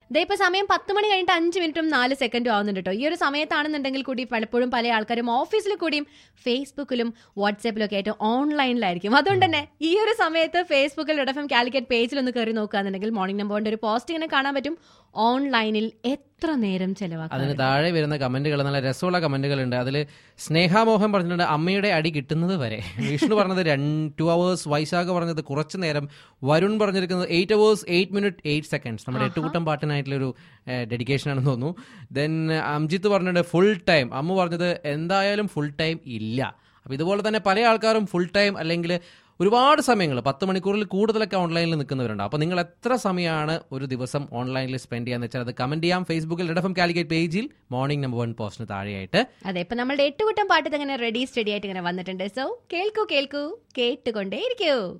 ദേ ഇപ്പൊ സമയം പത്ത് മണി കഴിഞ്ഞിട്ട് അഞ്ച് മിനിറ്റും നാല് സെക്കൻഡും ആവുന്നുണ്ട് കേട്ടോ ഈ ഒരു സമയത്താണെന്നുണ്ടെങ്കിൽ കൂടി പലപ്പോഴും പല ആൾക്കാരും ഓഫീസിൽ കൂടിയും ഫേസ്ബുക്കിലും വാട്സാപ്പിലും ഒക്കെ ആയിട്ട് ഓൺലൈനിലായിരിക്കും അതുകൊണ്ട് തന്നെ ഈ ഒരു സമയത്ത് ഫേസ്ബുക്കിൽ റെഡ് എഫ് എം കാലിക്കറ്റ് പേജിൽ ഒന്ന് കയറി നോക്കുകയാണെന്നുണ്ടെങ്കിൽ മോർണിംഗ് നമ്പറിന്റെ ഒരു പോസ്റ്റ് ഇങ്ങനെ കാണാൻ പറ്റും ഓൺലൈനിൽ എത്ര നേരം ചെലവാക്കാം അതിന് താഴെ വരുന്ന കമന്റുകൾ നല്ല രസമുള്ള കമന്റുകളുണ്ട് അതിൽ സ്നേഹാമോഹൻ പറഞ്ഞിട്ടുണ്ട് അമ്മയുടെ അടി കിട്ടുന്നത് വരെ വിഷ്ണു പറഞ്ഞത് രണ്ട് ടു അവേഴ്സ് വൈശാഖ് പറഞ്ഞത് കുറച്ച് നേരം വരുൺ പറഞ്ഞിരിക്കുന്നത് eight hours eight minute eight seconds നമ്മുടെ എട്ടുകൂട്ടം പാട്ടിനായിട്ടുള്ളൊരു ഡെഡിക്കേഷൻ ആണെന്ന് തോന്നുന്നു ദെൻ അംജിത്ത് പറഞ്ഞിട്ടുണ്ട് ഫുൾ ടൈം അമ്മ പറഞ്ഞത് എന്തായാലും ഫുൾ ടൈം ഇല്ല അപ്പോൾ ഇതുപോലെ തന്നെ പല ആൾക്കാരും ഫുൾ ടൈം അല്ലെങ്കിൽ ഒരുപാട് സമയങ്ങൾ പത്ത് മണിക്കൂറിൽ കൂടുതലൊക്കെ ഓൺലൈനിൽ നിൽക്കുന്നവരുണ്ട് അപ്പോൾ നിങ്ങൾ എത്ര സമയമാണ് ഒരു ദിവസം ഓൺലൈനിൽ സ്പെൻഡ് ചെയ്യാന്ന് വെച്ചാൽ അത് കമന്റ് ചെയ്യാം ഫേസ്ബുക്കിൽ റെഡ് എഫ് എം കാലിക്കേറ്റ് പേജിൽ മോർണിംഗ് നമ്പർ വൺ പോസ്റ്റിന് താഴെയായിട്ട് അതെ ഇപ്പൊ നമ്മളുടെ എട്ടുകൂട്ടം പാട്ട് ഇങ്ങനെ റെഡി സ്റ്റഡി ആയിട്ട് ഇങ്ങനെ വന്നിട്ടുണ്ട് സോ കേൾക്കൂ കേൾക്കൂ കേട്ടുകൊണ്ടേ ഇരിക്കൂ